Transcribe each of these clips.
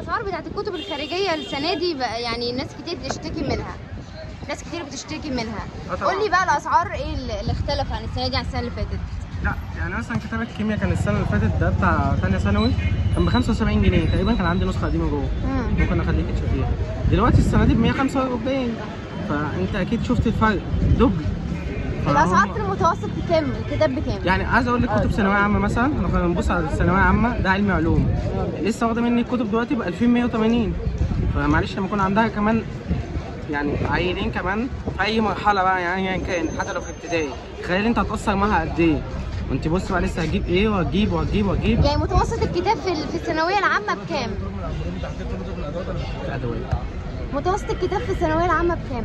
الاسعار بتاعت الكتب الخارجيه السنه دي بقى يعني ناس كتير بتشتكي منها ناس كتير بتشتكي منها آه طبعاً. قول لي بقى الاسعار ايه اللي اللي اختلف عن السنه دي عن السنه اللي فاتت لا يعني مثلا كتاب الكيمياء كان السنه اللي فاتت ده بتاع ثانيه ثانوي كان ب 75 جنيه تقريبا كان عندي نسخه قديمه جوه مم. ممكن اخليك تشوفيها دلوقتي السنه دي ب 145 فانت اكيد شفت الفرق دبل فهم- الاسعار في المتوسط بكام الكتاب بكام يعني عايز اقول لك كتب ثانويه عامه مثلا احنا كنا بنبص على الثانويه عامه ده علمي علوم لسه واخده مني الكتب دلوقتي ب 2180 فمعلش لما يكون عندها كمان يعني عيلين كمان في اي مرحله بقى يعني ايا كان حتى لو في ابتدائي تخيل انت هتاثر معاها قد ايه وانت بص بقى لسه هتجيب ايه وهتجيب وهتجيب وهتجيب يعني متوسط الكتاب في ال- في الثانويه العامه بكام الادويه متوسط الكتاب في الثانويه العامه بكام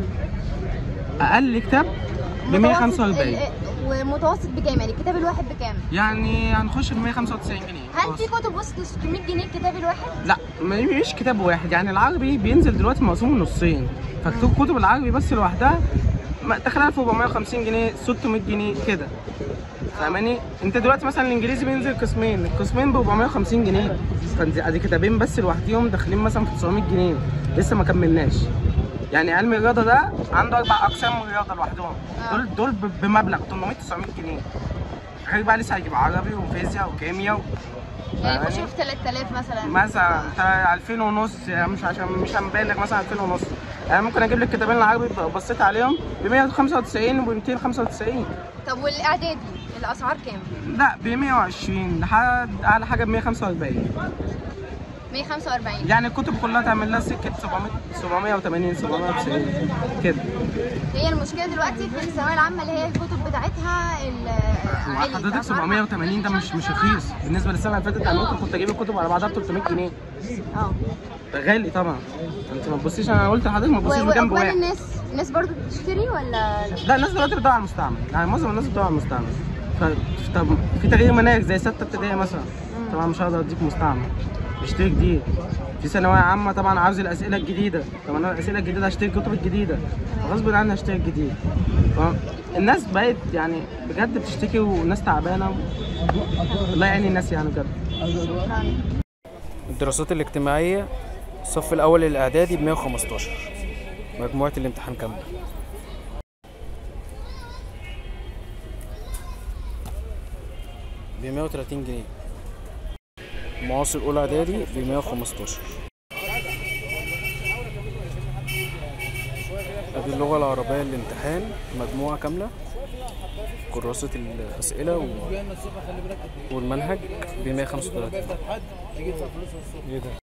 اقل كتاب ب متوسط 145 ال- ومتوسط بكام يعني الكتاب الواحد بكام يعني هنخش ب 195 جنيه هل في كتب وصلت ل 600 جنيه الكتاب الواحد لا م- مش كتاب واحد يعني العربي بينزل دلوقتي مقسوم نصين فكتب كتب العربي بس لوحدها ما- داخل 1450 جنيه 600 جنيه كده فاهماني انت دلوقتي مثلا الانجليزي بينزل قسمين القسمين ب 450 جنيه فانت ادي كتابين بس لوحديهم داخلين مثلا في 900 جنيه لسه ما كملناش يعني علم الرياضه ده عنده اربع اقسام رياضه لوحدهم دول دول ب- بمبلغ 800 900 جنيه غير بقى لسه هيجيب عربي وفيزياء وكيمياء و... يعني فاهماني؟ يخشوا في 3000 مثلا مثلا انت 2000 ونص يعني مش عشان مش هنبالغ مثلا 2000 ونص يعني ممكن اجيب لك كتابين العربي بصيت عليهم ب 195 وب 295 طب والاعدادي الاسعار كام لا ب 120 لحد اعلى حاجه ب 145 145 يعني الكتب كلها تعمل لها سكه 700 780 790 كده هي المشكله دلوقتي في الثانويه العامه اللي هي الكتب بتاعتها ال- عليت حضرتك أسعارها. 780 ده مش مش رخيص بالنسبه للسنه اللي فاتت انا ممكن كنت اجيب الكتب على بعضها ب 300 جنيه اه ده غالي طبعا انت ما تبصيش انا قلت لحضرتك ما و- تبصيش بجنب واقبال واحد الناس الناس برضو بتشتري ولا لا؟ لا الناس دلوقتي بتدور على المستعمل يعني معظم الناس بتدور على المستعمل ف... طب في تغيير مناهج زي سته ابتدائي مثلا طبعا مش هقدر اديك مستعمل اشتري جديد في ثانويه عامه طبعا عاوز الاسئله الجديده طب انا الاسئله الجديده هشتري الكتب الجديده غصب عني هشتري الجديد ف- الناس بقت يعني بجد بتشتكي والناس تعبانه و... الله يعين الناس يعني بجد الدراسات الاجتماعية الصف الأول الإعدادي ب 115 مجموعة الامتحان كاملة ب 130 جنيه معاصر أولى إعدادي ب 115 أدي اللغة العربية الامتحان مجموعة كاملة كراسة الأسئلة و... والمنهج ب 135 ايه ده؟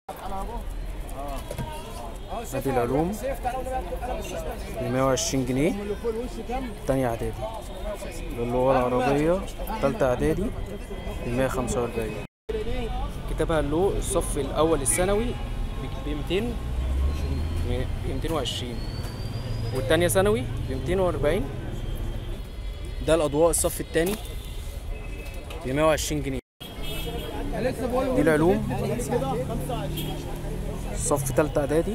ادي العلوم ب 120 جنيه تانية اعدادي اللغة العربية تالتة اعدادي ب 145 كتابها اللو الصف الاول الثانوي ب 200 ب 220 والتانية ثانوي ب 240 ده الاضواء الصف التاني ب 120 جنيه دي العلوم صف تالتة اعدادي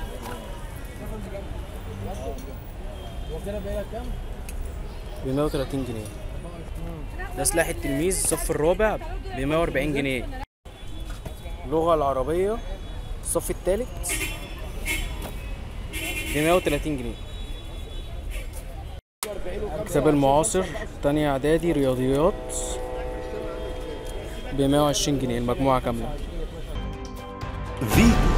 ب 130 جنيه ده سلاح التلميذ الصف الرابع ب 140 جنيه اللغة العربية الصف التالت ب 130 جنيه كتاب المعاصر تانية اعدادي رياضيات ب 120 جنيه المجموعة كاملة فيتو